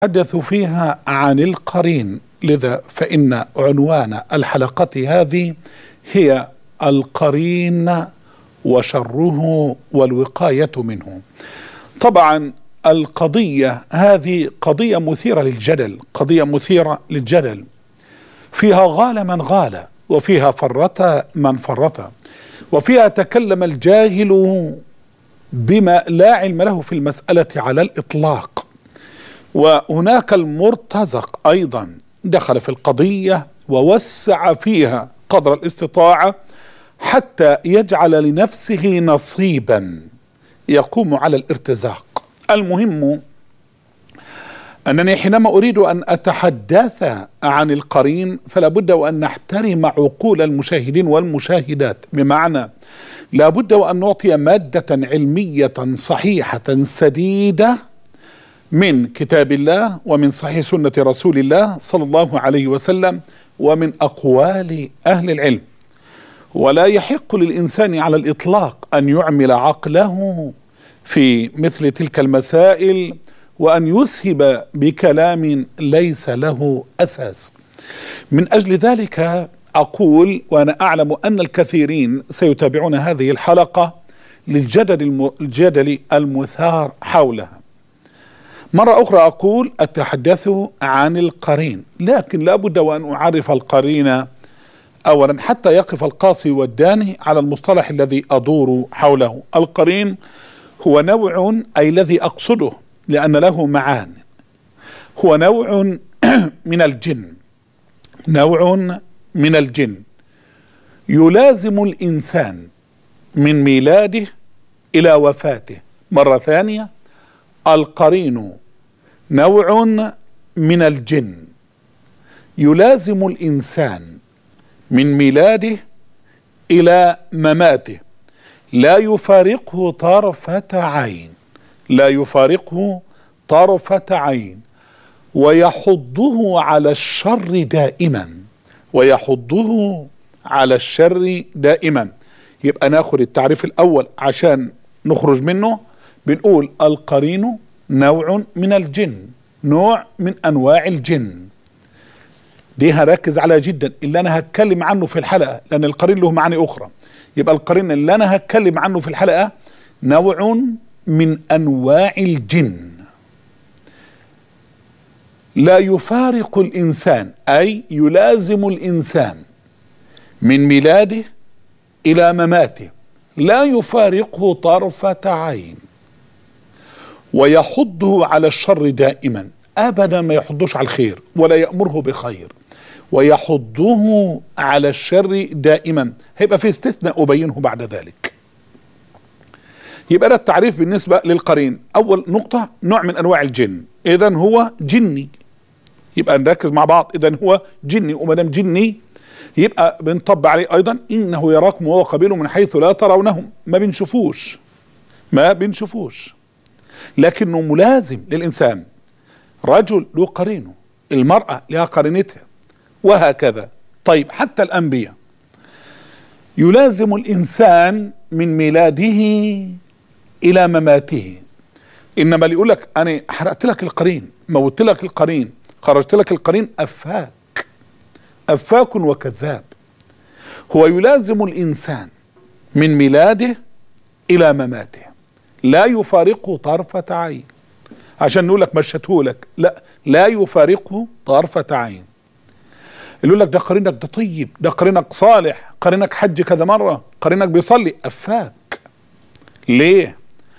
نتحدث فيها عن القرين لذا فإن عنوان الحلقة هذه هي القرين وشره والوقاية منه طبعا القضية هذه قضية مثيرة للجدل قضية مثيرة للجدل فيها غال من غال وفيها فرط من فرط وفيها تكلم الجاهل بما لا علم له في المسألة على الإطلاق وهناك المرتزق ايضا دخل في القضيه ووسع فيها قدر الاستطاعه حتى يجعل لنفسه نصيبا يقوم على الارتزاق المهم انني حينما اريد ان اتحدث عن القرين فلا بد وان نحترم عقول المشاهدين والمشاهدات بمعنى لا بد وان نعطي ماده علميه صحيحه سديده من كتاب الله ومن صحيح سنه رسول الله صلى الله عليه وسلم ومن اقوال اهل العلم ولا يحق للانسان على الاطلاق ان يعمل عقله في مثل تلك المسائل وان يسهب بكلام ليس له اساس من اجل ذلك اقول وانا اعلم ان الكثيرين سيتابعون هذه الحلقه للجدل الجدل المثار حولها مرة أخرى أقول أتحدث عن القرين لكن لا بد وأن أعرف القرين أولا حتى يقف القاصي والداني على المصطلح الذي أدور حوله القرين هو نوع أي الذي أقصده لأن له معان هو نوع من الجن نوع من الجن يلازم الإنسان من ميلاده إلى وفاته مرة ثانية القرين نوع من الجن يلازم الانسان من ميلاده الى مماته لا يفارقه طرفه عين لا يفارقه طرفه عين ويحضه على الشر دائما ويحضه على الشر دائما يبقى ناخد التعريف الاول عشان نخرج منه بنقول القرين نوع من الجن نوع من انواع الجن دي هركز عليها جدا اللي انا هتكلم عنه في الحلقه لان القرين له معاني اخرى يبقى القرين اللي انا هتكلم عنه في الحلقه نوع من انواع الجن لا يفارق الانسان اي يلازم الانسان من ميلاده الى مماته لا يفارقه طرفه عين ويحضه على الشر دائما ابدا ما يحضوش على الخير ولا يامره بخير ويحضه على الشر دائما هيبقى في استثناء ابينه بعد ذلك يبقى ده التعريف بالنسبه للقرين اول نقطه نوع من انواع الجن اذا هو جني يبقى نركز مع بعض اذا هو جني وما دام جني يبقى بنطبق عليه ايضا انه يراكم وهو قبيله من حيث لا ترونهم ما بنشوفوش ما بنشوفوش لكنه ملازم للإنسان رجل له قرينه المرأة لها قرينتها وهكذا طيب حتى الأنبياء يلازم الإنسان من ميلاده إلى مماته إنما اللي يقول لك أنا حرقت لك القرين موت لك القرين خرجت لك القرين أفاك أفاك وكذاب هو يلازم الإنسان من ميلاده إلى مماته لا يفارقه طرفة عين عشان نقول لك مشته لك لا لا يفارقه طرفة عين اللي يقول لك ده قرينك ده طيب ده قرينك صالح قرينك حج كذا مرة قرينك بيصلي أفاك ليه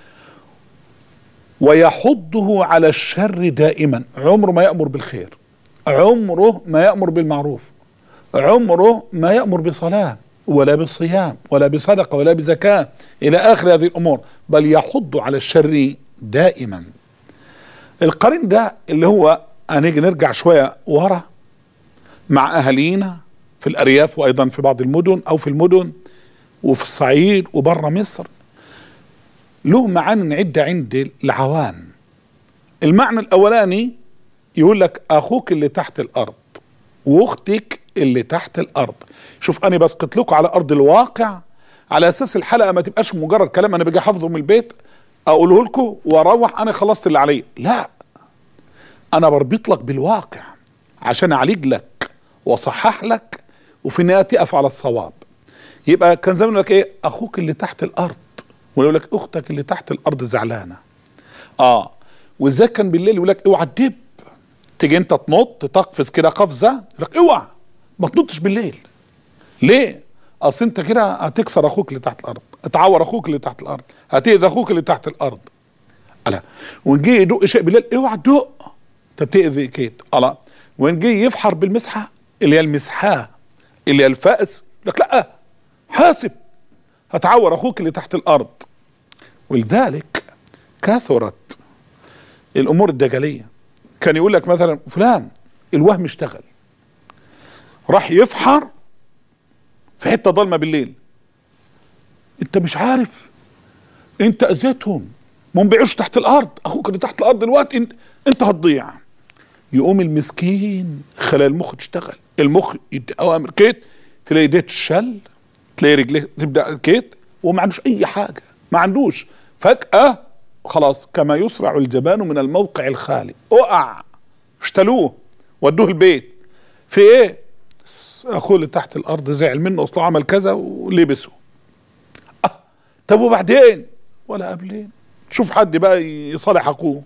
ويحضه على الشر دائما عمره ما يأمر بالخير عمره ما يأمر بالمعروف عمره ما يأمر بصلاة ولا بصيام ولا بصدقه ولا بزكاه الى اخر هذه الامور بل يحض على الشر دائما القرين ده اللي هو هنيجي نرجع شويه ورا مع اهالينا في الارياف وايضا في بعض المدن او في المدن وفي الصعيد وبره مصر له معاني عده عند العوام المعنى الاولاني يقول لك اخوك اللي تحت الارض واختك اللي تحت الارض شوف انا بسقط لكم على ارض الواقع على اساس الحلقه ما تبقاش مجرد كلام انا باجي حافظه من البيت اقوله لكم واروح انا خلصت اللي عليا لا انا بربط لك بالواقع عشان اعالج لك واصحح لك وفي النهايه تقف على الصواب يبقى كان زمان يقول لك ايه اخوك اللي تحت الارض ويقول لك اختك اللي تحت الارض زعلانه اه وازاي كان بالليل يقول لك اوعى تدب تيجي انت تنط تقفز كده قفزه يقول لك اوعى ما تنطش بالليل ليه اصل انت كده هتكسر اخوك اللي تحت الارض هتعور اخوك اللي تحت الارض هتاذي اخوك اللي تحت الارض الا وان جه يدق شيء بالليل اوعى تدق انت بتاذي كيت الا وان جه يفحر بالمسحه اللي هي المسحاه اللي هي الفأس لك لا حاسب هتعور اخوك اللي تحت الارض ولذلك كثرت الامور الدجليه كان يقول لك مثلا فلان الوهم اشتغل راح يفحر في حته ضلمه بالليل انت مش عارف انت اذيتهم ما هم بيعيشوا تحت الارض اخوك اللي تحت الارض دلوقتي انت انت هتضيع يقوم المسكين خلايا المخ تشتغل المخ يدي اوامر كيت تلاقي ايديه تشل تلاقي رجليه تبدا كيت وما عندوش اي حاجه ما عندوش فجاه خلاص كما يسرع الجبان من الموقع الخالي اقع اشتلوه ودوه البيت في ايه اخوه اللي تحت الارض زعل منه اصله عمل كذا ولبسه أه. طب وبعدين ولا قبلين شوف حد بقى يصالح اخوه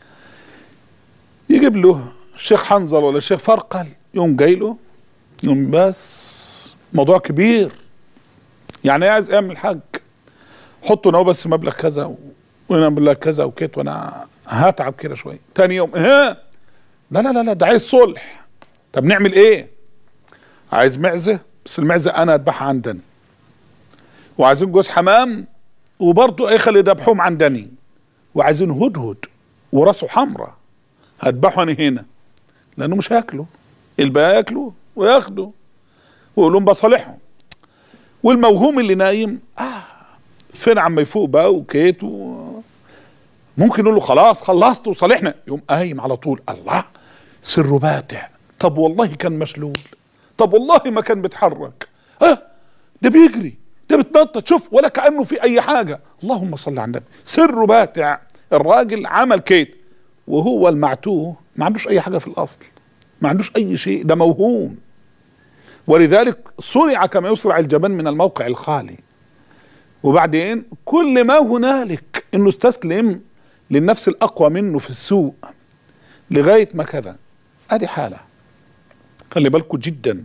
يجيب له الشيخ حنظل ولا الشيخ فرقل يقوم جاي له يقوم بس موضوع كبير يعني إيه عايز اعمل حاج حطوا نوبه بس مبلغ كذا وانا مبلغ كذا وكيت وانا هتعب كده شويه تاني يوم ها لا لا لا لا ده عايز صلح طب نعمل ايه عايز معزه بس المعزه انا اذبحها عندني وعايزين جوز حمام وبرضه اخل يذبحوهم عندني وعايزين هدهد وراسه حمراء هذبحه انا هنا لانه مش هياكله الباقي ياكله وياخده ويقول لهم بصالحهم والموهوم اللي نايم آه فين عم يفوق بقى وكيت و... ممكن يقول له خلاص خلصت وصالحنا يقوم قايم على طول الله سره باتع طب والله كان مشلول طب والله ما كان بيتحرك اه ده بيجري ده بتنطط شوف ولا كانه في اي حاجه اللهم صل على النبي سره باتع الراجل عمل كيت وهو المعتوه ما عندوش اي حاجه في الاصل ما عندوش اي شيء ده موهوم ولذلك صرع كما يصرع الجبان من الموقع الخالي وبعدين كل ما هنالك انه استسلم للنفس الاقوى منه في السوء لغايه ما كذا ادي حاله خلي بالكم جدا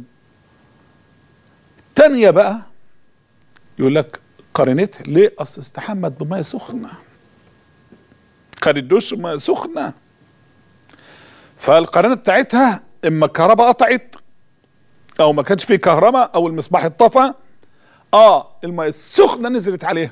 تانية بقى يقول لك قارنتها ليه اصل استحمت بميه سخنه خدت دش بميه سخنه فالقرينه بتاعتها اما الكهرباء قطعت او ما كانش فيه كهرباء او المصباح اتطفى اه الميه السخنه نزلت عليها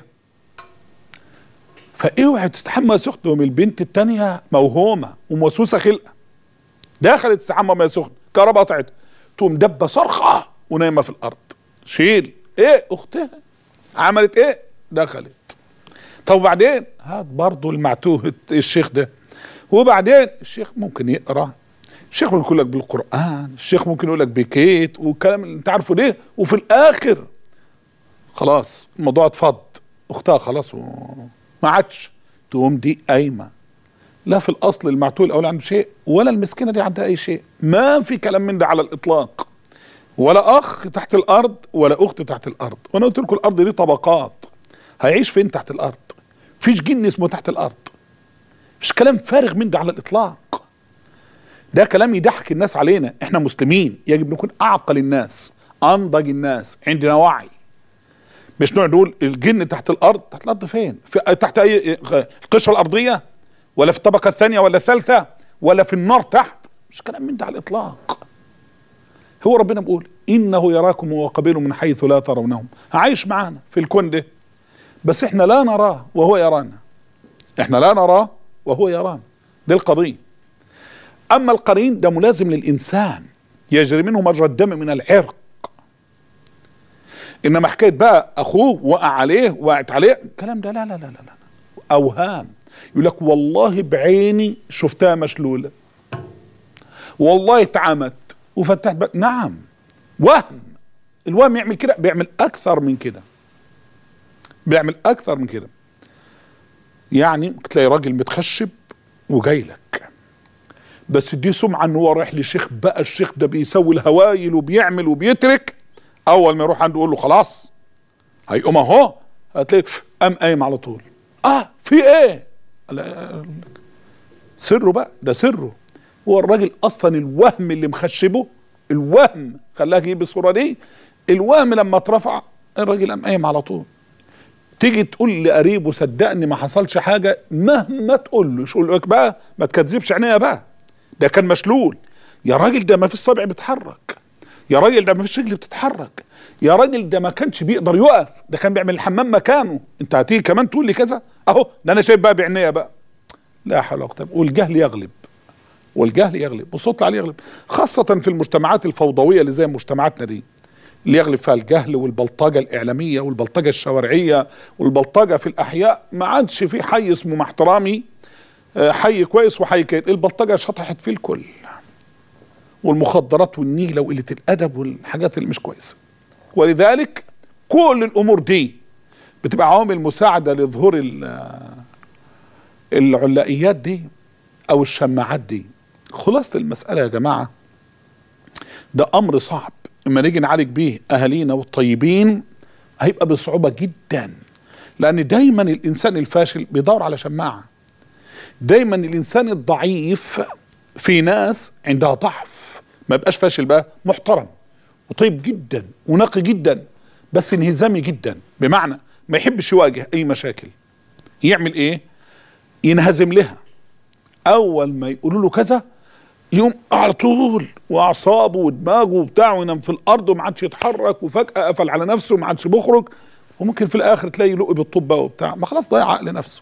فاوعي تستحمى سخنه من البنت التانية موهومه وموسوسه خلقه دخلت تستحمى ميه سخنه كهرباء قطعت تقوم دبه صرخه ونايمه في الارض شيل ايه اختها عملت ايه دخلت طب وبعدين هات برضه المعتوه الشيخ ده وبعدين الشيخ ممكن يقرا الشيخ ممكن يقول لك بالقران الشيخ ممكن يقول لك بكيت والكلام اللي انت عارفه ده وفي الاخر خلاص الموضوع اتفض اختها خلاص وما عادش تقوم دي قايمه لا في الاصل المعتوه الاول عنده شيء ولا المسكينه دي عندها اي شيء ما في كلام من ده على الاطلاق ولا اخ تحت الارض ولا اخت تحت الارض وانا قلت لكم الارض دي طبقات هيعيش فين تحت الارض فيش جن اسمه تحت الارض مش كلام فارغ من ده على الاطلاق ده كلام يضحك الناس علينا احنا مسلمين يجب نكون اعقل الناس انضج الناس عندنا وعي مش نقعد نقول الجن تحت الارض تحت الارض فين في تحت اي القشره الارضيه ولا في الطبقه الثانيه ولا الثالثه ولا في النار تحت مش كلام من ده على الاطلاق هو ربنا بيقول انه يراكم وقبيله من حيث لا ترونهم عايش معانا في الكون ده بس احنا لا نراه وهو يرانا احنا لا نراه وهو يرانا دي القضيه اما القرين ده ملازم للانسان يجري منه مجرى الدم من العرق انما حكايه بقى اخوه وقع عليه وقعت عليه الكلام ده لا لا لا لا لا اوهام يقول لك والله بعيني شفتها مشلوله والله اتعمت وفتحت بقى نعم وهم الوهم يعمل كده بيعمل اكثر من كده بيعمل اكثر من كده يعني تلاقي راجل متخشب وجاي لك بس دي سمعه ان هو رايح لشيخ بقى الشيخ ده بيسوي الهوايل وبيعمل وبيترك اول ما يروح عنده يقول له خلاص هيقوم اهو هتلاقي قام قايم على طول اه في ايه لا، سره بقى ده سره هو الراجل اصلا الوهم اللي مخشبه الوهم خلاه يجيب الصوره دي الوهم لما اترفع الراجل قام قايم على طول تيجي تقول لقريبه صدقني ما حصلش حاجه مهما تقول له يقول لك بقى ما تكذبش عينيا بقى ده كان مشلول يا راجل ده ما فيش صابع بيتحرك يا راجل ده ما فيش رجل بتتحرك يا راجل ده ما كانش بيقدر يقف ده كان بيعمل الحمام مكانه انت هتيجي كمان تقول لي كذا اهو ده انا شايف بقى بعينيا بقى لا حول ولا قوه والجهل يغلب والجهل يغلب والصوت عليه يغلب خاصة في المجتمعات الفوضوية اللي زي مجتمعاتنا دي اللي يغلب فيها الجهل والبلطجة الإعلامية والبلطجة الشوارعية والبلطجة في الأحياء ما عادش في حي اسمه مع احترامي آه، حي كويس وحي كيد البلطجة شطحت فيه الكل والمخدرات والنيلة وقلة الأدب والحاجات اللي مش كويسة ولذلك كل الأمور دي بتبقى عوامل مساعدة لظهور ال- العلائيات دي أو الشماعات دي خلاصة المسألة يا جماعة ده أمر صعب اما نيجي نعالج بيه أهالينا والطيبين هيبقى بصعوبة جدا لأن دايما الإنسان الفاشل بيدور على شماعة دايما الإنسان الضعيف في ناس عندها ضعف ما يبقاش فاشل بقى محترم وطيب جدا ونقي جدا بس انهزامي جدا بمعنى ما يحبش يواجه أي مشاكل يعمل إيه ينهزم لها اول ما يقولوا له كذا يقوم على طول واعصابه ودماغه وبتاعه ينام في الارض وما عادش يتحرك وفجاه قفل على نفسه وما عادش بيخرج وممكن في الاخر تلاقي يلق بالطوب بقى وبتاع ما خلاص ضيع عقل نفسه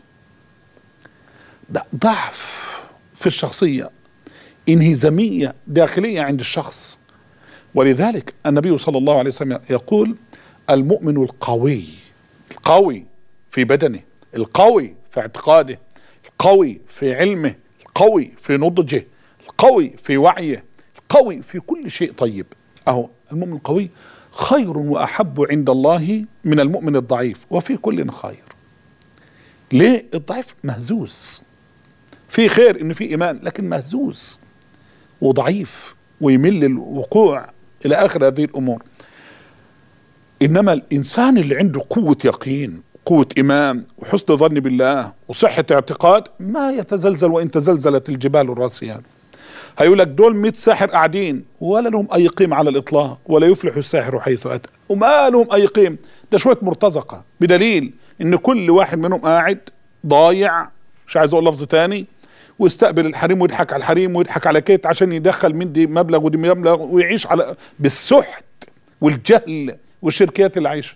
ده ضعف في الشخصيه انهزاميه داخليه عند الشخص ولذلك النبي صلى الله عليه وسلم يقول المؤمن القوي القوي في بدنه القوي في اعتقاده القوي في علمه القوي في نضجه القوي في وعيه القوي في كل شيء طيب اهو المؤمن القوي خير واحب عند الله من المؤمن الضعيف وفي كل خير ليه الضعيف مهزوز في خير انه في ايمان لكن مهزوز وضعيف ويمل للوقوع الى اخر هذه الامور انما الانسان اللي عنده قوه يقين قوه ايمان وحسن ظن بالله وصحه اعتقاد ما يتزلزل وان تزلزلت الجبال الراسيات هيقول لك دول 100 ساحر قاعدين ولا لهم اي قيمه على الاطلاق ولا يفلح الساحر حيث اتى وما لهم اي قيمه ده شويه مرتزقه بدليل ان كل واحد منهم قاعد ضايع مش عايز اقول لفظ تاني ويستقبل الحريم ويضحك على الحريم ويضحك على كيت عشان يدخل من دي مبلغ ودي مبلغ ويعيش على بالسحت والجهل والشركيات اللي عايشه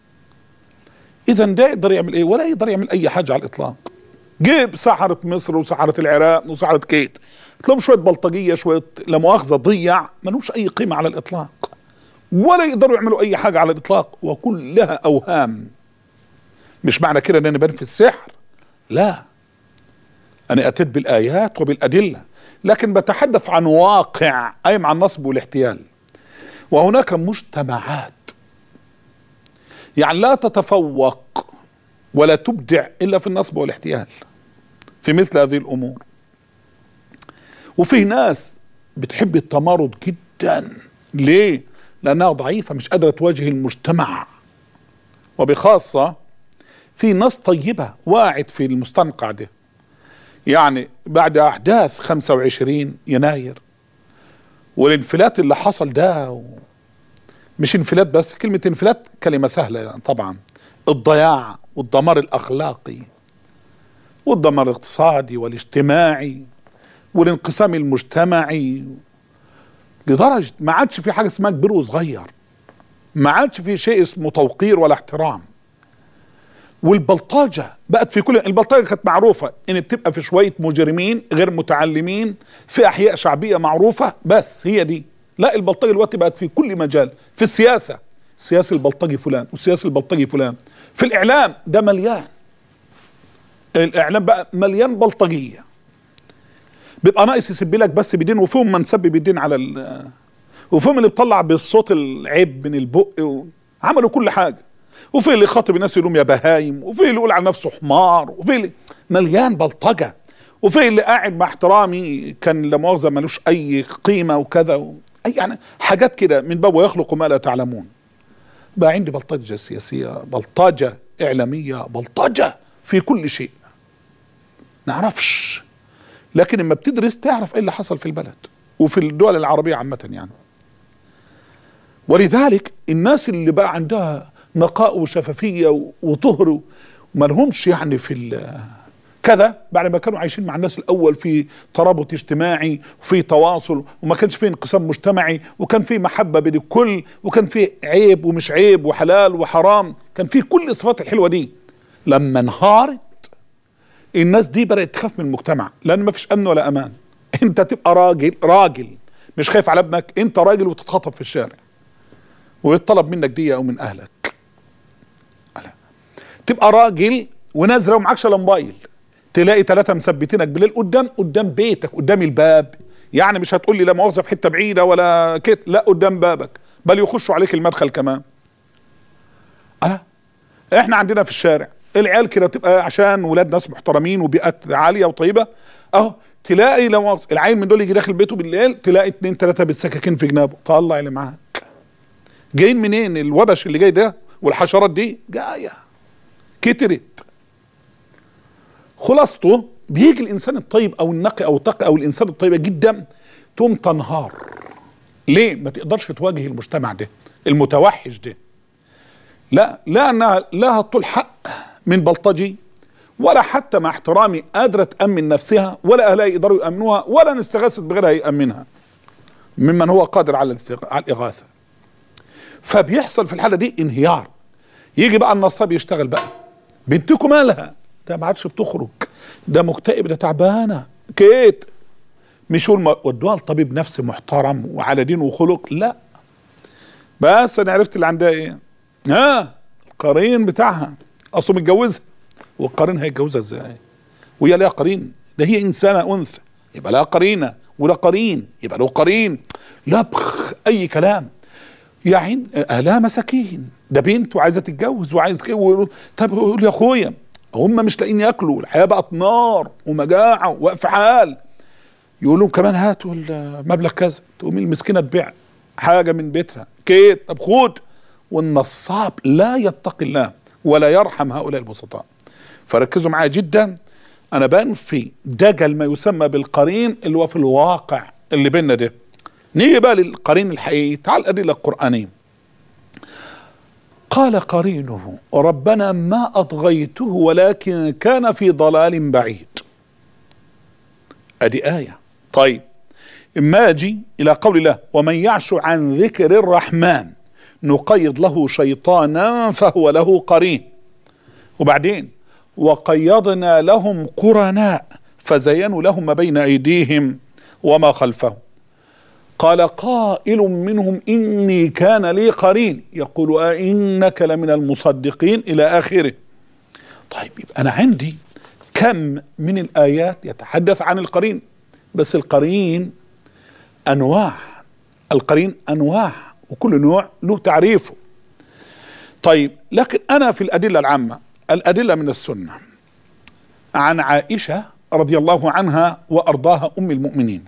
اذا ده يقدر يعمل ايه ولا يقدر يعمل اي حاجه على الاطلاق جيب سحرة مصر وسحرة العراق وسحرة كيت تلاقيهم شوية بلطجية شوية لا مؤاخذة ضيع ما لهمش أي قيمة على الإطلاق ولا يقدروا يعملوا أي حاجة على الإطلاق وكلها أوهام مش معنى كده إن أنا بنفي السحر لا أنا أتيت بالآيات وبالأدلة لكن بتحدث عن واقع قايم على النصب والاحتيال وهناك مجتمعات يعني لا تتفوق ولا تبدع الا في النصب والاحتيال في مثل هذه الامور وفي ناس بتحب التمارض جدا ليه لانها ضعيفه مش قادره تواجه المجتمع وبخاصه في ناس طيبه واعد في المستنقع ده يعني بعد احداث 25 يناير والانفلات اللي حصل ده و... مش انفلات بس كلمه انفلات كلمه سهله يعني طبعا الضياع والدمار الاخلاقي والدمار الاقتصادي والاجتماعي والانقسام المجتمعي لدرجه ما عادش في حاجه اسمها كبير وصغير ما عادش في شيء اسمه توقير ولا احترام والبلطجه بقت في كل البلطجه كانت معروفه ان بتبقى في شويه مجرمين غير متعلمين في احياء شعبيه معروفه بس هي دي لا البلطجه دلوقتي بقت في كل مجال في السياسه السياسي البلطجي فلان والسياسي البلطجي فلان في الاعلام ده مليان الاعلام بقى مليان بلطجيه بيبقى ناقص يسب لك بس بدين وفيهم من سب بدين على ال وفيهم اللي بيطلع بالصوت العيب من البق و... عملوا كل حاجه وفي اللي خاطب الناس يقول لهم يا بهايم وفي اللي يقول على نفسه حمار وفي اللي مليان بلطجه وفي اللي قاعد مع احترامي كان لا مؤاخذه ملوش اي قيمه وكذا و... أي يعني حاجات كده من باب ويخلق ما لا تعلمون بقى عندي بلطجه سياسيه بلطجه اعلاميه بلطجه في كل شيء نعرفش لكن لما بتدرس تعرف ايه اللي حصل في البلد وفي الدول العربيه عامه يعني ولذلك الناس اللي بقى عندها نقاء وشفافيه وطهر وما لهمش يعني في ال- كذا بعد ما كانوا عايشين مع الناس الاول في ترابط اجتماعي وفي تواصل وما كانش في انقسام مجتمعي وكان في محبه بين الكل وكان في عيب ومش عيب وحلال وحرام كان في كل الصفات الحلوه دي لما انهارت الناس دي بدات تخاف من المجتمع لان ما فيش امن ولا امان انت تبقى راجل راجل مش خايف على ابنك انت راجل وتتخطف في الشارع ويطلب منك دية او من اهلك لا. تبقى راجل ونازله ومعكش الا موبايل تلاقي ثلاثه مثبتينك بالليل قدام قدام بيتك قدام الباب يعني مش هتقول لي لا مؤاخذه في حته بعيده ولا كده لا قدام بابك بل يخشوا عليك المدخل كمان انا احنا عندنا في الشارع العيال كده تبقى عشان ولاد ناس محترمين وبيئات عاليه وطيبه اهو تلاقي لو مؤاخذة العيل من دول يجي داخل بيته بالليل تلاقي اتنين تلاته بالسكاكين في جنابه طلع اللي معاك جايين منين الوبش اللي جاي ده والحشرات دي جايه كترت خلاصته بيجي الانسان الطيب او النقي او التقي او الانسان الطيبه جدا تقوم تنهار ليه ما تقدرش تواجه المجتمع ده المتوحش ده لا لا انها لها طول حق من بلطجي ولا حتى مع احترامي قادره تامن نفسها ولا اهلها يقدروا يامنوها ولا ان استغاثت بغيرها يامنها ممن هو قادر على الاستغ- على الاغاثه فبيحصل في الحاله دي انهيار يجي بقى النصاب يشتغل بقى بنتكم مالها ده ما عادش بتخرج ده مكتئب ده تعبانه كيت مش هو الم- ودوها لطبيب نفسي محترم وعلى دين وخلق لا بس انا عرفت اللي عندها ايه ها القرين بتاعها اصله متجوزها والقرين هيتجوزها ازاي وهي ليها قرين ده هي انسانه انثى يبقى لها قرينه ولا قرين يبقى له قرين لا بخ اي كلام يا عين اهلها مساكين ده بنت وعايزه تتجوز وعايز كده ويقول- طب يقول يا اخويا هم مش لاقيين ياكلوا الحياه بقت نار ومجاعه ووقف حال يقولوا كمان هاتوا المبلغ كذا تقوم المسكينه تبيع حاجه من بيتها كيت طب خد والنصاب لا يتقي الله ولا يرحم هؤلاء البسطاء فركزوا معايا جدا انا بنفي دجل ما يسمى بالقرين اللي هو في الواقع اللي بيننا ده نيجي بقى للقرين الحقيقي تعال الادله القرانيه قال قرينه ربنا ما اطغيته ولكن كان في ضلال بعيد ادي ايه طيب اما اجي الى قول الله ومن يعش عن ذكر الرحمن نقيض له شيطانا فهو له قرين وبعدين وقيضنا لهم قرناء فزينوا لهم ما بين ايديهم وما خلفهم قال قائل منهم اني كان لي قرين يقول أئنك لمن المصدقين الى اخره طيب يبقى انا عندي كم من الايات يتحدث عن القرين بس القرين انواع القرين انواع وكل نوع له تعريفه طيب لكن انا في الادله العامه الادله من السنه عن عائشه رضي الله عنها وارضاها ام المؤمنين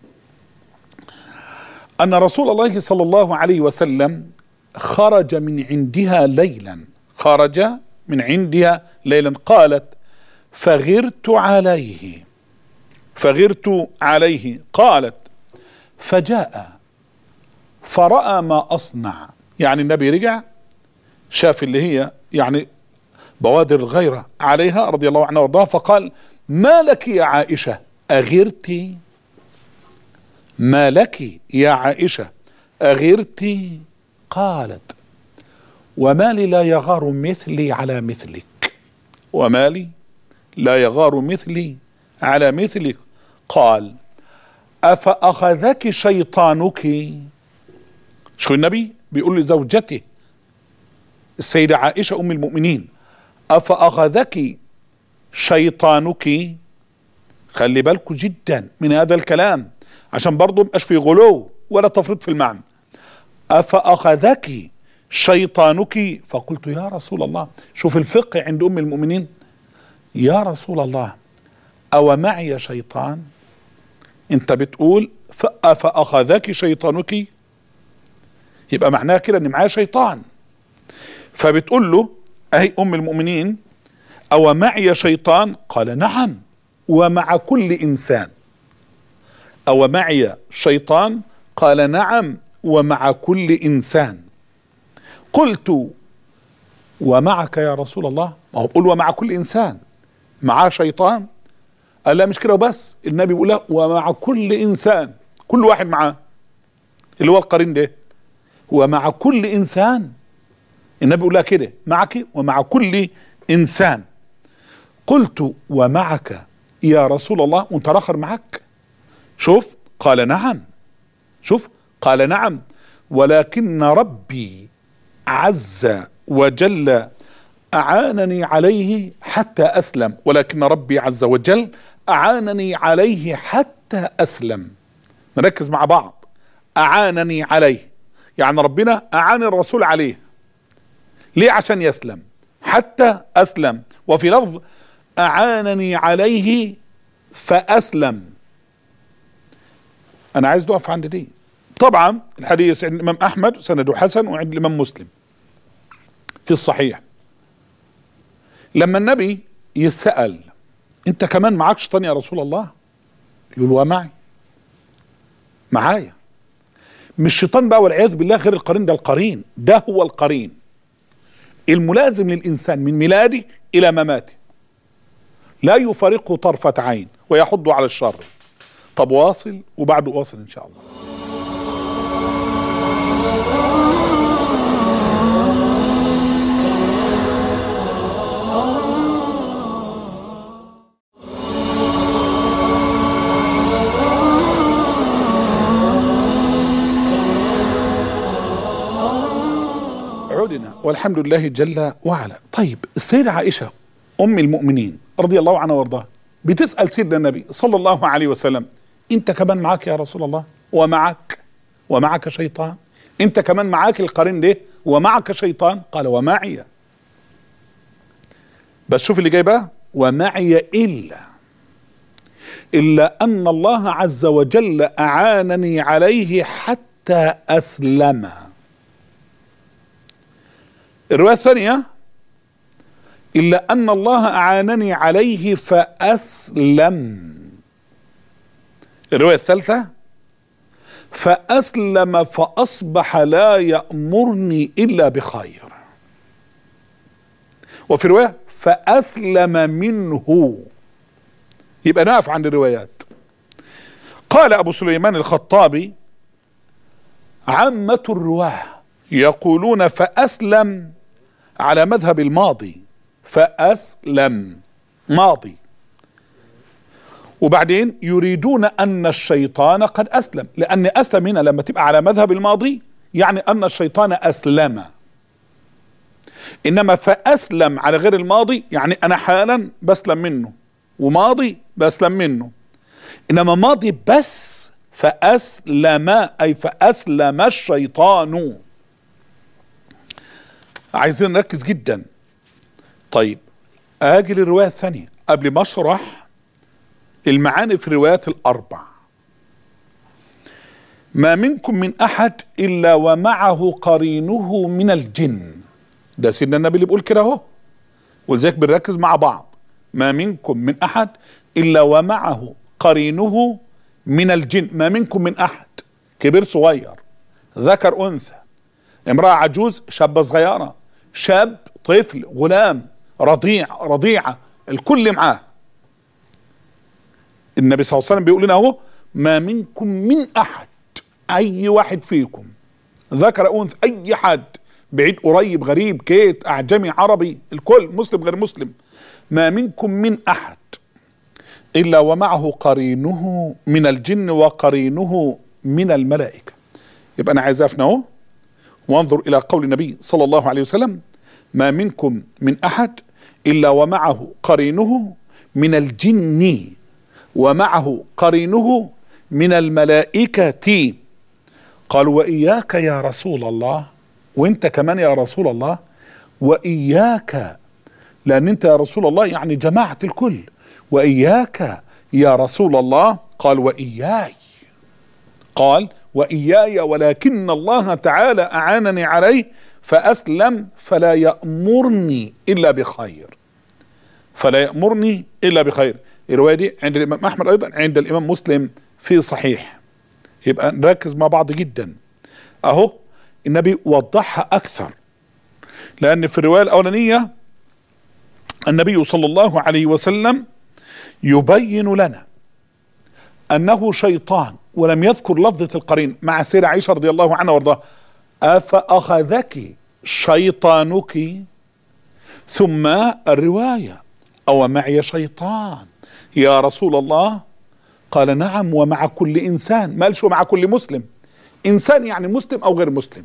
ان رسول الله صلى الله عليه وسلم خرج من عندها ليلا خرج من عندها ليلا قالت فغرت عليه فغرت عليه قالت فجاء فراى ما اصنع يعني النبي رجع شاف اللي هي يعني بوادر الغيرة عليها رضي الله عنها وارضاها فقال ما لك يا عائشة أغرت ما لك يا عائشة أغرت قالت وما لي لا يغار مثلي على مثلك وما لي لا يغار مثلي على مثلك قال أفأخذك شيطانك شو النبي بيقول لزوجته السيدة عائشة أم المؤمنين أفأخذك شيطانك خلي بالكم جدا من هذا الكلام عشان برضه مبقاش في غلو ولا تفريط في المعنى أفأخذك شيطانك فقلت يا رسول الله شوف الفقه عند أم المؤمنين يا رسول الله أو معي شيطان أنت بتقول فأخذك شيطانك يبقى معناها كده أن معايا شيطان فبتقول له أهي أم المؤمنين أو معي شيطان قال نعم ومع كل إنسان أو معي شيطان قال نعم ومع كل إنسان قلت ومعك يا رسول الله ما هو بقول ومع كل إنسان معاه شيطان قال لا مش كده وبس النبي بيقول لا ومع كل إنسان كل واحد معاه اللي هو القرين ده ومع كل إنسان النبي بيقول لها كده معك ومع كل إنسان قلت ومعك يا رسول الله وانت الاخر معك شوف قال نعم شوف قال نعم ولكن ربي عز وجل اعانني عليه حتى اسلم ولكن ربي عز وجل اعانني عليه حتى اسلم نركز مع بعض اعانني عليه يعني ربنا اعان الرسول عليه ليه عشان يسلم حتى اسلم وفي لفظ اعانني عليه فاسلم انا عايز نقف عند دي طبعا الحديث عند الامام احمد سنده حسن وعند الامام مسلم في الصحيح لما النبي يسأل انت كمان معاك شيطان يا رسول الله يقول ومعي معايا مش شيطان بقى والعياذ بالله غير القرين ده القرين ده هو القرين الملازم للانسان من ميلاده الى مماته لا يفارقه طرفة عين ويحض على الشر طب واصل وبعده واصل ان شاء الله عدنا والحمد لله جل وعلا طيب السيدة عائشة أم المؤمنين رضي الله عنها وارضاها بتسأل سيدنا النبي صلى الله عليه وسلم أنت كمان معاك يا رسول الله ومعك ومعك شيطان أنت كمان معاك القرين ده ومعك شيطان قال ومعي بس شوف اللي جاي بقى ومعي إلا إلا أن الله عز وجل أعانني عليه حتى أسلم الرواية الثانية إلا أن الله أعانني عليه فأسلم الرواية الثالثة فأسلم فأصبح لا يأمرني إلا بخير وفي رواية فأسلم منه يبقى نقف عند الروايات قال أبو سليمان الخطابي عامة الرواه يقولون فأسلم على مذهب الماضي فأسلم ماضي وبعدين يريدون أن الشيطان قد أسلم لأن أسلم هنا لما تبقى على مذهب الماضي يعني أن الشيطان أسلم إنما فأسلم على غير الماضي يعني أنا حالا بسلم منه وماضي بسلم منه إنما ماضي بس فأسلم أي فأسلم الشيطان عايزين نركز جدا طيب اجي للروايه الثانيه قبل ما اشرح المعاني في الروايات الاربع ما منكم من احد الا ومعه قرينه من الجن ده سيدنا النبي اللي بيقول كده اهو ولذلك بنركز مع بعض ما منكم من احد الا ومعه قرينه من الجن ما منكم من احد كبير صغير ذكر انثى امراه عجوز شابه صغيره شاب طفل غلام رضيع رضيعه الكل معاه النبي صلى الله عليه وسلم بيقول لنا اهو ما منكم من احد اي واحد فيكم ذكر انثى اي حد بعيد قريب غريب كيت اعجمي عربي الكل مسلم غير مسلم ما منكم من احد الا ومعه قرينه من الجن وقرينه من الملائكه يبقى انا عايز افنى اهو وانظر الى قول النبي صلى الله عليه وسلم ما منكم من احد الا ومعه قرينه من الجن ومعه قرينه من الملائكه قال واياك يا رسول الله وانت كمان يا رسول الله واياك لان انت يا رسول الله يعني جماعه الكل واياك يا رسول الله قال واياي قال واياي ولكن الله تعالى اعانني عليه فاسلم فلا يامرني الا بخير فلا يامرني الا بخير الروايه دي عند الامام احمد ايضا عند الامام مسلم في صحيح يبقى نركز مع بعض جدا اهو النبي وضحها اكثر لان في الروايه الاولانيه النبي صلى الله عليه وسلم يبين لنا انه شيطان ولم يذكر لفظه القرين مع السيده عائشه رضي الله عنها وارضاها افاخذك شيطانك ثم الروايه او معي شيطان يا رسول الله قال نعم ومع كل انسان ما قالش ومع كل مسلم انسان يعني مسلم او غير مسلم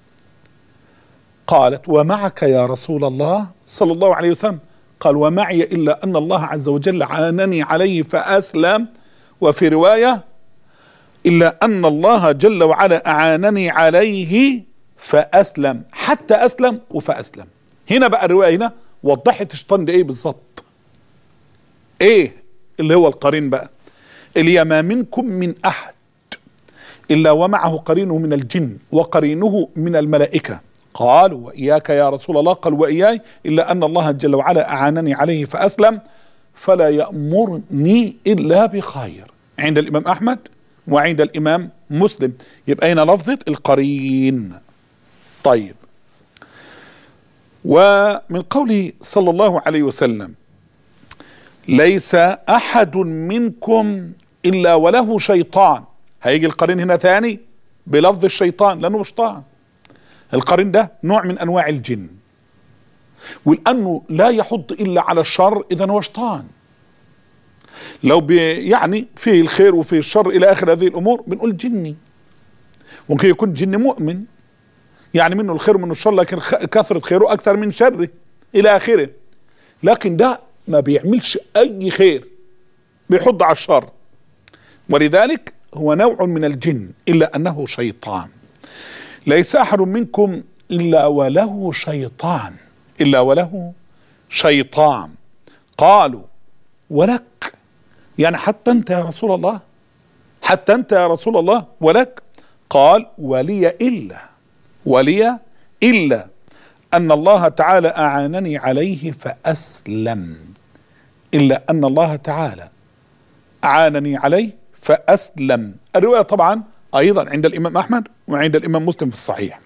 قالت ومعك يا رسول الله صلى الله عليه وسلم قال ومعي الا ان الله عز وجل عانني عليه فاسلم وفي روايه الا ان الله جل وعلا اعانني عليه فاسلم حتى اسلم وفاسلم هنا بقى الروايه هنا وضحت الشيطان ده ايه بالظبط ايه اللي هو القرين بقى اللي ما منكم من احد الا ومعه قرينه من الجن وقرينه من الملائكه قالوا واياك يا رسول الله قال واياي الا ان الله جل وعلا اعانني عليه فاسلم فلا يامرني الا بخير عند الامام احمد وعند الامام مسلم يبقى هنا لفظه القرين طيب ومن قوله صلى الله عليه وسلم ليس احد منكم الا وله شيطان هيجي القرين هنا ثاني بلفظ الشيطان لانه شيطان القرين ده نوع من انواع الجن ولانه لا يحض الا على الشر اذا هو شيطان لو بي يعني فيه الخير وفيه الشر الى اخر هذه الامور بنقول جني ممكن يكون جن مؤمن يعني منه الخير ومنه الشر لكن كثره خيره اكثر من شره الى اخره لكن ده ما بيعملش اي خير بيحض على الشر ولذلك هو نوع من الجن الا انه شيطان ليس احد منكم الا وله شيطان الا وله شيطان قالوا ولك يعني حتى انت يا رسول الله حتى انت يا رسول الله ولك قال ولي الا ولي الا ان الله تعالى اعانني عليه فاسلم الا ان الله تعالى اعانني عليه فاسلم الروايه طبعا ايضا عند الامام احمد وعند الامام مسلم في الصحيح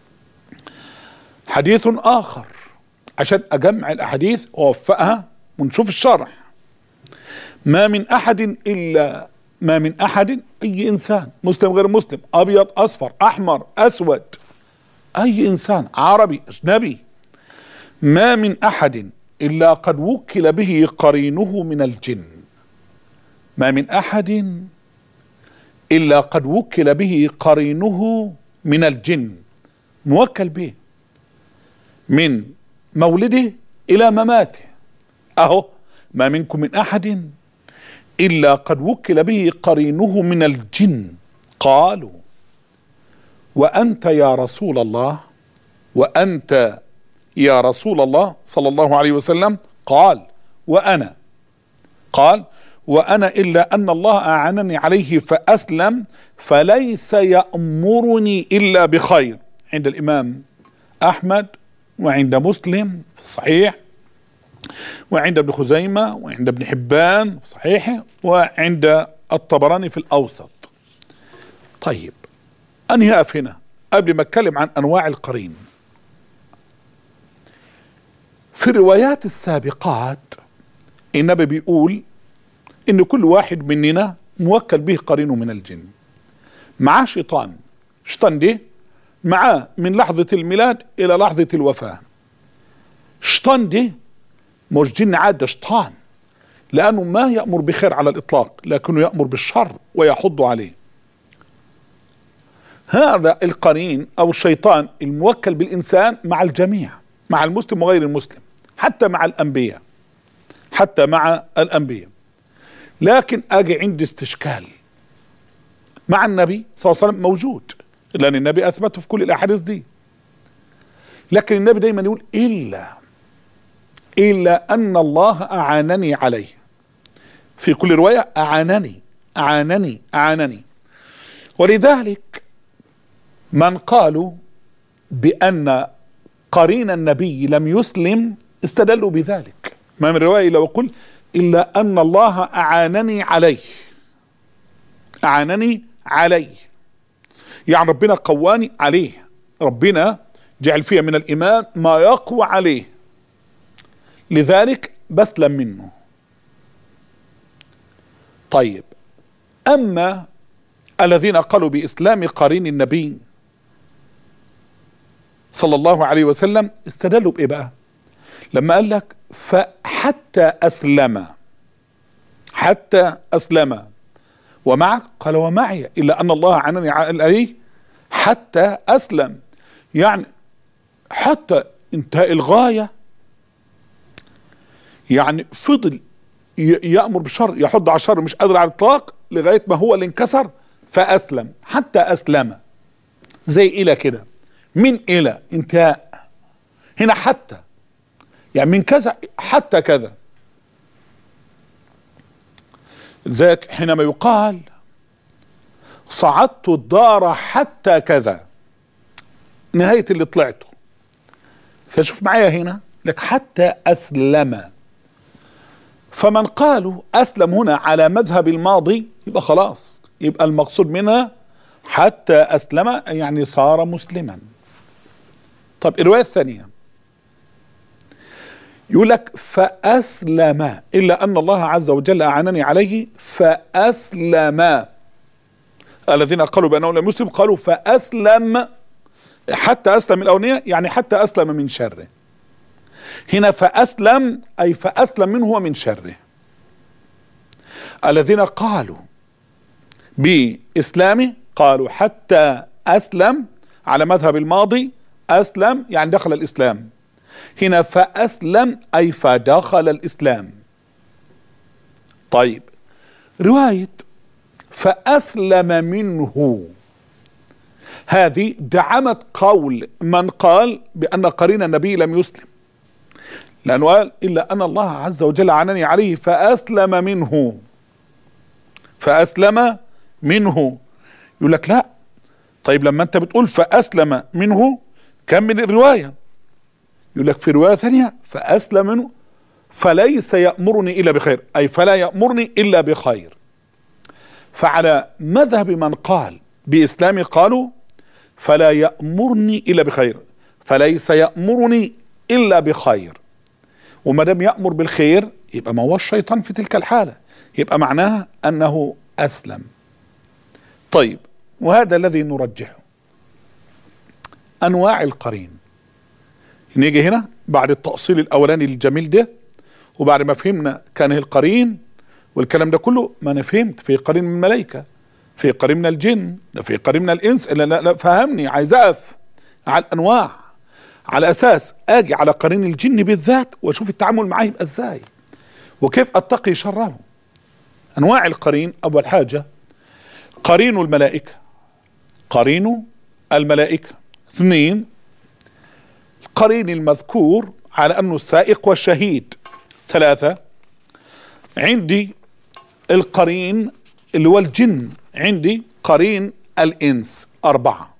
حديث اخر عشان اجمع الاحاديث واوفقها ونشوف الشرح ما من احد الا ما من احد اي انسان مسلم غير مسلم ابيض اصفر احمر اسود اي انسان عربي اجنبي ما من احد الا قد وكل به قرينه من الجن ما من احد الا قد وكل به قرينه من الجن موكل به من مولده الى مماته اهو ما منكم من احد الا قد وكل به قرينه من الجن قالوا وانت يا رسول الله وانت يا رسول الله صلى الله عليه وسلم قال وانا قال وانا الا ان الله اعانني عليه فاسلم فليس يامرني الا بخير عند الامام احمد وعند مسلم في الصحيح وعند ابن خزيمه وعند ابن حبان في صحيحه وعند الطبراني في الاوسط طيب انهي اقف هنا قبل ما اتكلم عن انواع القرين في الروايات السابقات النبي بيقول ان كل واحد مننا موكل به قرينه من الجن معاه شيطان شيطان ده معاه من لحظة الميلاد إلى لحظة الوفاة شيطان ده مش جن عاد ده شيطان لأنه ما يأمر بخير على الإطلاق لكنه يأمر بالشر ويحض عليه هذا القرين أو الشيطان الموكل بالإنسان مع الجميع مع المسلم وغير المسلم حتى مع الأنبياء حتى مع الأنبياء لكن أجي عندي استشكال مع النبي صلى الله عليه وسلم موجود لأن النبي أثبته في كل الأحاديث دي لكن النبي دايما يقول إلا إلا أن الله أعانني عليه في كل رواية أعانني أعانني أعانني ولذلك من قالوا بأن قرين النبي لم يسلم استدلوا بذلك ما من رواية إلا وقل إلا أن الله أعانني عليه أعانني عليه يعني ربنا قواني عليه ربنا جعل فيها من الإيمان ما يقوى عليه لذلك بسلم منه طيب أما الذين قالوا بإسلام قرين النبي صلى الله عليه وسلم استدلوا بإيه بقى لما قال لك فحتى أسلم حتى أسلم ومعك قال ومعي إلا أن الله عنني عليه حتى أسلم يعني حتى انتهاء الغاية يعني فضل يأمر بالشر يحض على الشر مش قادر على الإطلاق لغاية ما هو اللي انكسر فأسلم حتى أسلم زي إلى كده من إلى انتهاء هنا حتى يعني من كذا حتى كذا ذاك حينما يقال صعدت الدار حتى كذا نهاية اللي طلعته فشوف معايا هنا لك حتى أسلم فمن قالوا أسلم هنا على مذهب الماضي يبقى خلاص يبقى المقصود منها حتى أسلم يعني صار مسلما طب الرواية الثانية يقول لك فأسلم إلا أن الله عز وجل أعانني عليه فأسلم الذين قالوا بأنه لم يسلم قالوا فأسلم حتى أسلم الأولانية يعني حتى أسلم من شره هنا فأسلم أي فأسلم منه ومن شره الذين قالوا بإسلامه قالوا حتى أسلم على مذهب الماضي أسلم يعني دخل الإسلام هنا فأسلم أي فدخل الإسلام طيب رواية فأسلم منه هذه دعمت قول من قال بأن قرين النبي لم يسلم لأنه قال إلا أن الله عز وجل عنني عليه فأسلم منه فأسلم منه يقول لك لا طيب لما أنت بتقول فأسلم منه كم من الرواية يقول لك في رواية ثانية فأسلم منه فليس يأمرني إلا بخير أي فلا يأمرني إلا بخير فعلى مذهب من قال بإسلامي قالوا فلا يأمرني إلا بخير فليس يأمرني إلا بخير وما دام يأمر بالخير يبقى ما هو الشيطان في تلك الحالة يبقى معناها أنه أسلم طيب وهذا الذي نرجحه أنواع القرين نيجي هنا بعد التأصيل الأولاني الجميل ده وبعد ما فهمنا كان القرين والكلام ده كله ما أنا فهمت في قرين من الملائكة في قرين من الجن في قرين من الإنس لا لا, لا فهمني عايز أقف على الأنواع على أساس أجي على قرين الجن بالذات وأشوف التعامل معاه يبقى إزاي وكيف أتقي شره أنواع القرين أول حاجة قرين الملائكة قرين الملائكة اثنين القرين المذكور على أنه السائق والشهيد ثلاثة عندي القرين اللي هو الجن عندي قرين الإنس أربعة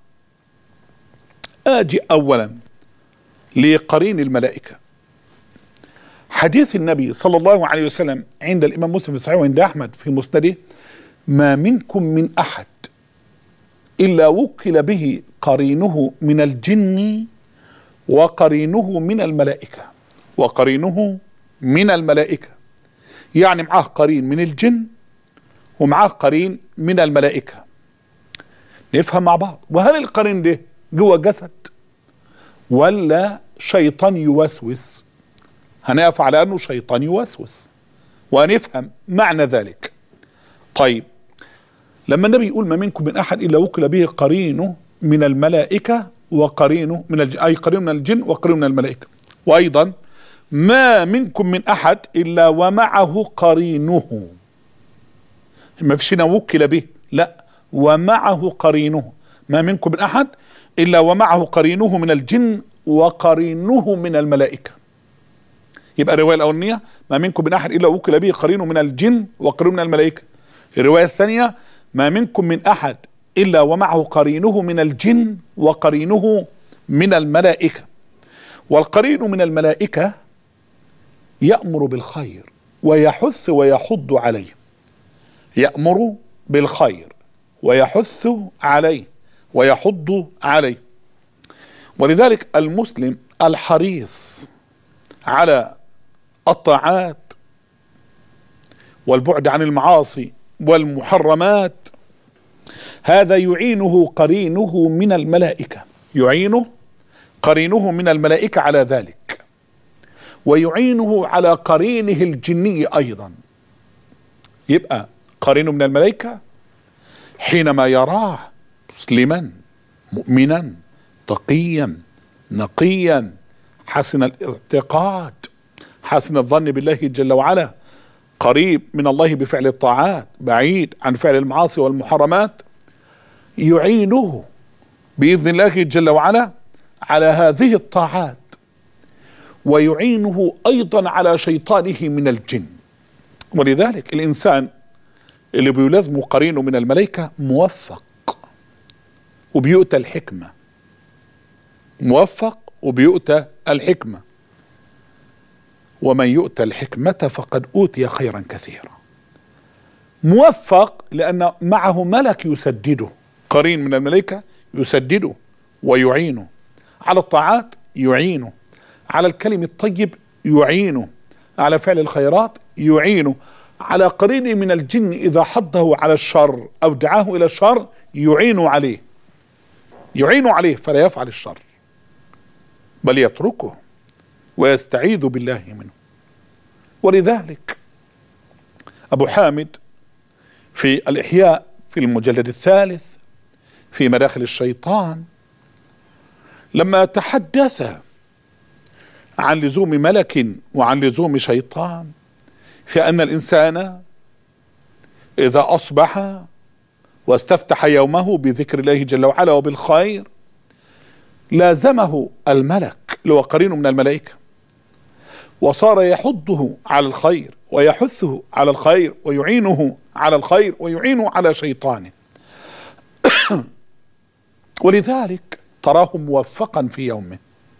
آجي أولا لقرين الملائكة حديث النبي صلى الله عليه وسلم عند الإمام مسلم في صحيح وعند أحمد في مسنده ما منكم من أحد إلا وكل به قرينه من الجن وقرينه من الملائكة وقرينه من الملائكة يعني معاه قرين من الجن ومعاه قرين من الملائكة نفهم مع بعض وهل القرين ده جوه جسد ولا شيطان يوسوس هنقف على انه شيطان يوسوس وهنفهم معنى ذلك طيب لما النبي يقول ما منكم من احد الا وكل به قرينه من الملائكه وقرينه من الجن اي قرين من الجن وقرين من الملائكه وايضا ما منكم من احد الا ومعه قرينه ما فيش هنا وكل به لا ومعه قرينه ما منكم من احد الا ومعه قرينه من الجن وقرينه من الملائكه يبقى الروايه الاولانيه ما منكم من احد الا وكل به قرين من الجن وقرين من الملائكه الروايه الثانيه ما منكم من احد الا ومعه قرينه من الجن وقرينه من الملائكه والقرين من الملائكه يامر بالخير ويحث ويحض عليه يامر بالخير ويحث عليه ويحض عليه ولذلك المسلم الحريص على الطاعات والبعد عن المعاصي والمحرمات هذا يعينه قرينه من الملائكه يعينه قرينه من الملائكه على ذلك ويعينه على قرينه الجني ايضا يبقى قرينه من الملائكه حينما يراه مسلما مؤمنا تقيا نقيا حسن الاعتقاد حسن الظن بالله جل وعلا قريب من الله بفعل الطاعات بعيد عن فعل المعاصي والمحرمات يعينه باذن الله جل وعلا على هذه الطاعات ويعينه ايضا على شيطانه من الجن ولذلك الانسان اللي بيلازمه قرينه من الملائكه موفق وبيؤتى الحكمه موفق وبيؤتى الحكمه ومن يؤتى الحكمه فقد اوتي خيرا كثيرا موفق لان معه ملك يسدده قرين من الملائكه يسدده ويعينه على الطاعات يعينه على الكلم الطيب يعينه على فعل الخيرات يعينه على قرين من الجن اذا حضه على الشر او دعاه الى الشر يعين عليه يعين عليه فلا يفعل الشر بل يتركه ويستعيذ بالله منه ولذلك ابو حامد في الاحياء في المجلد الثالث في مداخل الشيطان لما تحدث عن لزوم ملك وعن لزوم شيطان في ان الانسان اذا اصبح واستفتح يومه بذكر الله جل وعلا وبالخير لازمه الملك اللي هو قرين من الملائكه وصار يحضه على الخير ويحثه على الخير ويعينه على الخير ويعينه على شيطانه ولذلك تراه موفقا في يومه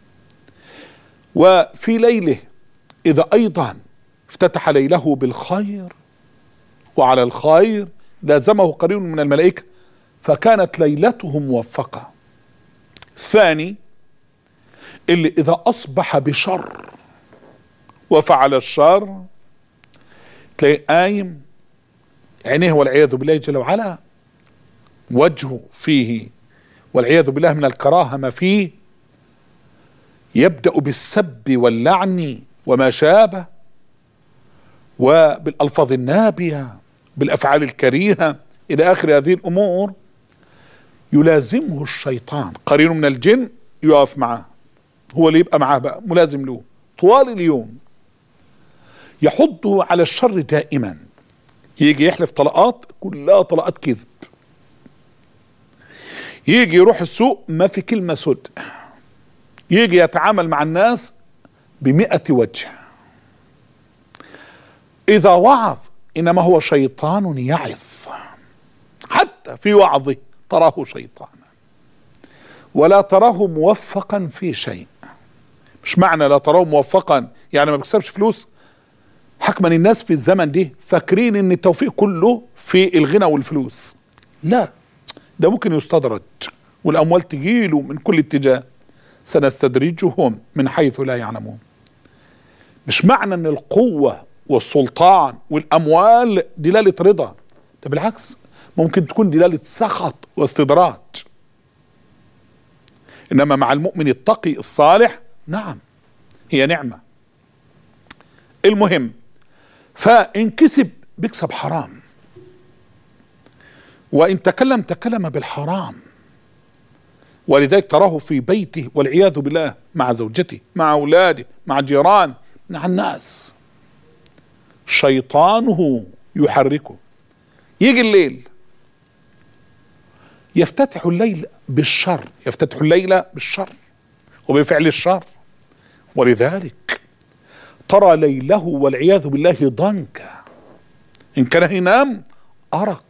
وفي ليله اذا ايضا افتتح ليله بالخير وعلى الخير لازمه قرين من الملائكه فكانت ليلته موفقه الثاني اللي اذا اصبح بشر وفعل الشر تلاقيه قايم عينيه والعياذ بالله جل وعلا وجهه فيه والعياذ بالله من الكراهه ما فيه يبدا بالسب واللعن وما شابه وبالالفاظ النابيه بالافعال الكريهه الى اخر هذه الامور يلازمه الشيطان قرين من الجن يقف معاه هو اللي يبقى معاه بقى ملازم له طوال اليوم يحضه على الشر دائما يجي يحلف طلقات كلها طلقات كذب يجي يروح السوق ما في كلمة سد يجي يتعامل مع الناس بمئة وجه إذا وعظ إنما هو شيطان يعظ حتى في وعظه تراه شيطانا ولا تراه موفقا في شيء مش معنى لا تراه موفقا يعني ما بيكسبش فلوس حكما الناس في الزمن ده فاكرين ان التوفيق كله في الغنى والفلوس لا ده ممكن يستدرج والاموال تجيله من كل اتجاه سنستدرجهم من حيث لا يعلمون مش معنى ان القوة والسلطان والاموال دلالة رضا ده بالعكس ممكن تكون دلالة سخط واستدراج انما مع المؤمن التقي الصالح نعم هي نعمة المهم فان كسب بيكسب حرام وان تكلم تكلم بالحرام ولذلك تراه في بيته والعياذ بالله مع زوجته مع اولاده مع جيران مع الناس شيطانه يحركه يجي الليل يفتتح الليل بالشر يفتتح الليل بالشر وبفعل الشر ولذلك ترى ليله والعياذ بالله ضنكا إن كان ينام أرق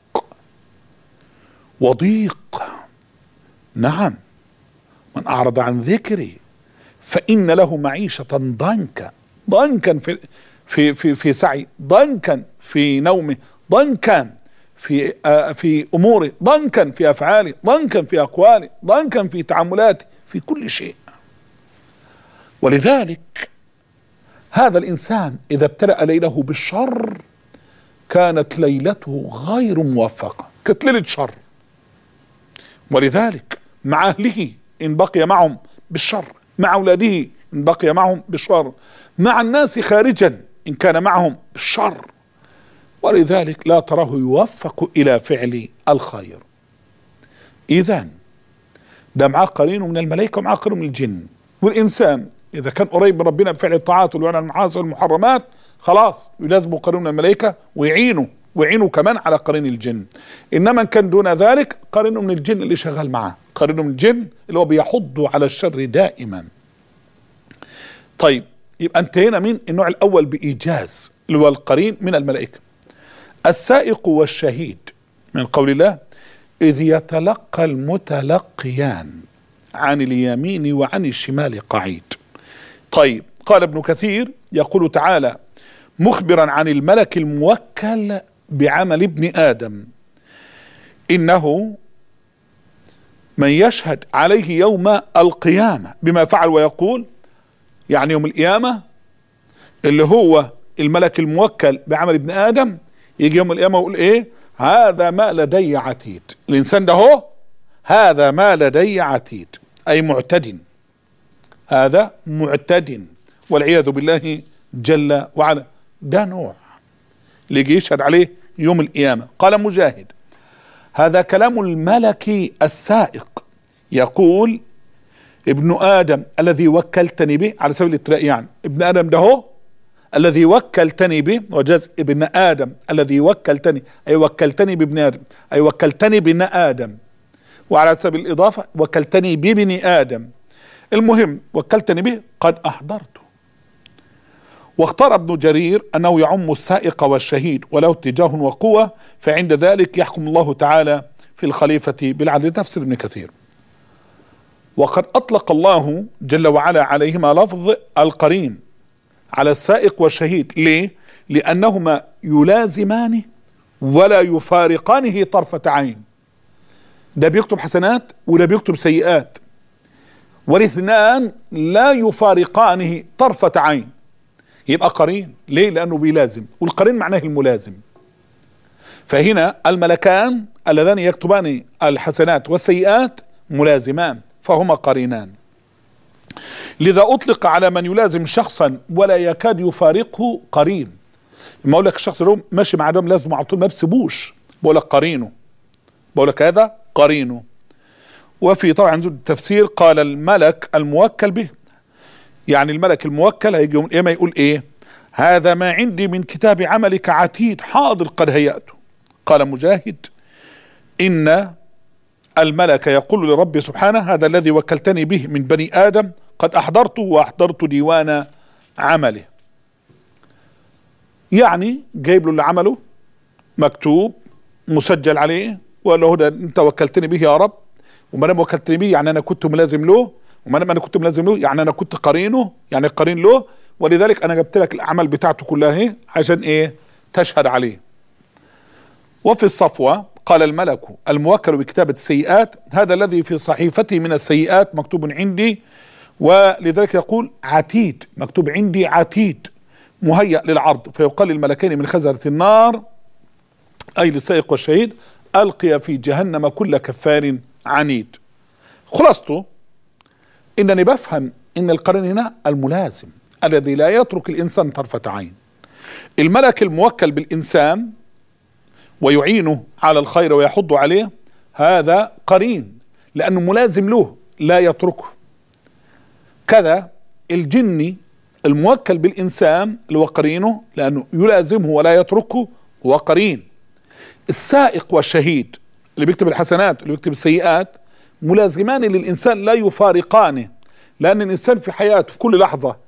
وضيق نعم من أعرض عن ذكري فإن له معيشة ضنكا ضنكا في في في في سعي ضنكا في نومه ضنكا في آه في اموره ضنكا في افعاله ضنكا في اقواله ضنكا في تعاملاته في كل شيء ولذلك هذا الانسان اذا ابتلأ ليله بالشر كانت ليلته غير موفقه كانت ليله شر ولذلك مع اهله ان بقي معهم بالشر مع اولاده ان بقي معهم بالشر مع الناس خارجا ان كان معهم بالشر ولذلك لا تراه يوفق الى فعل الخير اذا ده معاه قرين من الملائكه ومعاه قرين من الجن والانسان اذا كان قريب من ربنا بفعل الطاعات والوعد عن المعاصي والمحرمات خلاص يلازمه قرين من الملائكه ويعينه ويعينه كمان على قرين الجن انما ان كان دون ذلك قرين من الجن اللي شغال معاه قرين من الجن اللي هو بيحض على الشر دائما طيب يبقى انتهينا من النوع الاول بايجاز اللي هو القرين من الملائكه السائق والشهيد من قول الله اذ يتلقى المتلقيان عن اليمين وعن الشمال قعيد طيب قال ابن كثير يقول تعالى مخبرا عن الملك الموكل بعمل ابن ادم انه من يشهد عليه يوم القيامه بما فعل ويقول يعني يوم القيامه اللي هو الملك الموكل بعمل ابن ادم يجي يوم القيامه ويقول ايه هذا ما لدي عتيد الانسان ده هو هذا ما لدي عتيد اي معتد هذا معتد والعياذ بالله جل وعلا ده نوع اللي يجي يشهد عليه يوم القيامه قال مجاهد هذا كلام الملك السائق يقول ابن ادم الذي وكلتني به على سبيل الابتلاء يعني ابن ادم ده هو الذي وكلتني به وجاز ابن ادم الذي وكلتني اي وكلتني بابن ادم اي وكلتني بابن ادم وعلى سبيل الاضافه وكلتني بابن ادم المهم وكلتني به قد احضرته واختار ابن جرير انه يعم السائق والشهيد وله اتجاه وقوه فعند ذلك يحكم الله تعالى في الخليفه بالعدل تفسير ابن كثير وقد اطلق الله جل وعلا عليهما لفظ القرين على السائق والشهيد ليه لانهما يلازمانه ولا يفارقانه طرفه عين ده بيكتب حسنات وده بيكتب سيئات والاثنان لا يفارقانه طرفه عين يبقى قرين ليه لانه بيلازم والقرين معناه الملازم فهنا الملكان اللذان يكتبان الحسنات والسيئات ملازمان فهما قرينان لذا اطلق على من يلازم شخصا ولا يكاد يفارقه قرين ما اقول لك الشخص اللي ماشي مع دم لازم على طول ما بسيبوش بقول لك قرينه بقول لك هذا قرينه وفي طبعا التفسير قال الملك الموكل به يعني الملك الموكل هيجي يوم القيامه يقول ايه هذا ما عندي من كتاب عملك عتيد حاضر قد هيأته قال مجاهد إن الملك يقول لرب سبحانه هذا الذي وكلتني به من بني آدم قد أحضرته وأحضرت ديوان عمله يعني جايب له اللي عمله مكتوب مسجل عليه وقال له ده انت وكلتني به يا رب وما دام وكلتني به يعني انا كنت ملازم له وما دام انا كنت ملازم له يعني انا كنت قرينه يعني قرين له ولذلك انا جبت لك الاعمال بتاعته كلها اهي عشان ايه تشهد عليه وفي الصفوة قال الملك الموكل بكتابة السيئات هذا الذي في صحيفتي من السيئات مكتوب عندي ولذلك يقول عتيد مكتوب عندي عتيد مهيأ للعرض فيقال للملكين من خزنة النار أي للسائق والشهيد ألقي في جهنم كل كفار عنيد خلاصته إنني بفهم إن القرين هنا الملازم الذي لا يترك الإنسان طرفة عين الملك الموكل بالإنسان ويعينه على الخير ويحض عليه هذا قرين لأنه ملازم له لا يتركه كذا الجني الموكل بالإنسان اللي هو قرينه لأنه يلازمه ولا يتركه هو قرين السائق والشهيد اللي بيكتب الحسنات اللي بيكتب السيئات ملازمان للإنسان لا يفارقانه لأن الإنسان في حياته في كل لحظة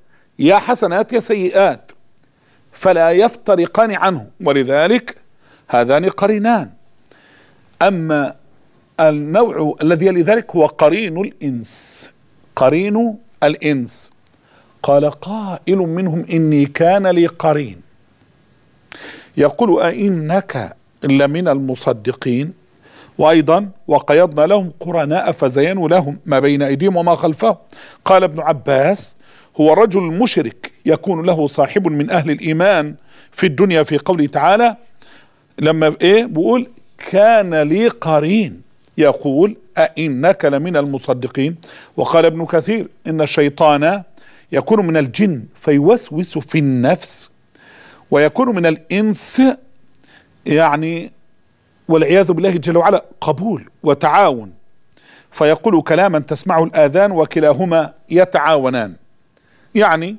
يا حسنات يا سيئات فلا يفترقان عنه ولذلك هذان قرينان اما النوع الذي يلي ذلك هو قرين الانس قرين الانس قال قائل منهم اني كان لي قرين يقول أئنك لمن المصدقين وأيضا وقيضنا لهم قرناء فزينوا لهم ما بين أيديهم وما خلفهم قال ابن عباس هو رجل مشرك يكون له صاحب من أهل الإيمان في الدنيا في قوله تعالى لما إيه بيقول كان لي قرين يقول أئنك لمن المصدقين وقال ابن كثير إن الشيطان يكون من الجن فيوسوس في النفس ويكون من الإنس يعني والعياذ بالله جل وعلا قبول وتعاون فيقول كلاما تسمعه الآذان وكلاهما يتعاونان يعني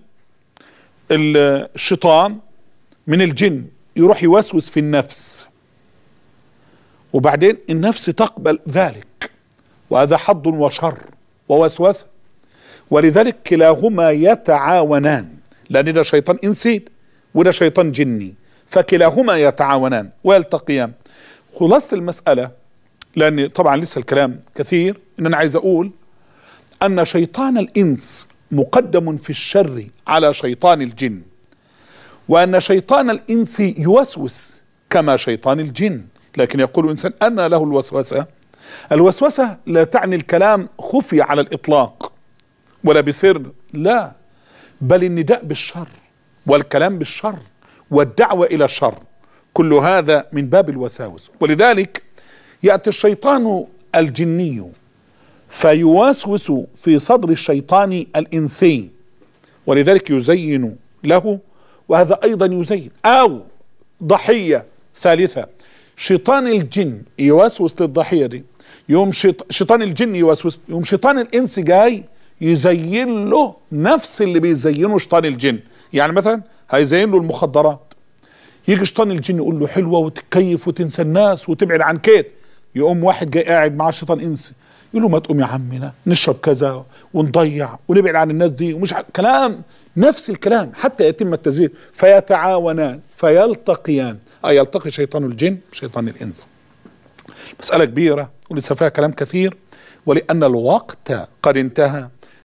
الشيطان من الجن يروح يوسوس في النفس وبعدين النفس تقبل ذلك وهذا حظ وشر ووسوسه ولذلك كلاهما يتعاونان لان ده شيطان انسي وده شيطان جني فكلاهما يتعاونان ويلتقيان خلاصه المساله لان طبعا لسه الكلام كثير ان انا عايز اقول ان شيطان الانس مقدم في الشر على شيطان الجن وان شيطان الانس يوسوس كما شيطان الجن لكن يقول الانسان ان له الوسوسه الوسوسه لا تعني الكلام خفي على الاطلاق ولا بسر لا بل النداء بالشر والكلام بالشر والدعوه الى الشر كل هذا من باب الوساوس ولذلك ياتي الشيطان الجني فيوسوس في صدر الشيطان الانسي ولذلك يزين له وهذا ايضا يزين او ضحيه ثالثه شيطان الجن يوسوس للضحيه دي يوم شيطان الجن يوسوس يوم شيطان الانس جاي يزين له نفس اللي بيزينه شيطان الجن يعني مثلا هيزين له المخدرات يجي شيطان الجن يقول له حلوه وتكيف وتنسى الناس وتبعد عن كيت يقوم واحد جاي قاعد معاه شيطان انس يقول له ما تقوم يا عمنا نشرب كذا ونضيع ونبعد عن الناس دي ومش كلام نفس الكلام حتى يتم التزيين فيتعاونان فيلتقيان اي يلتقي شيطان الجن وشيطان الانس مساله كبيره ولسه فيها كلام كثير ولان الوقت قد انتهى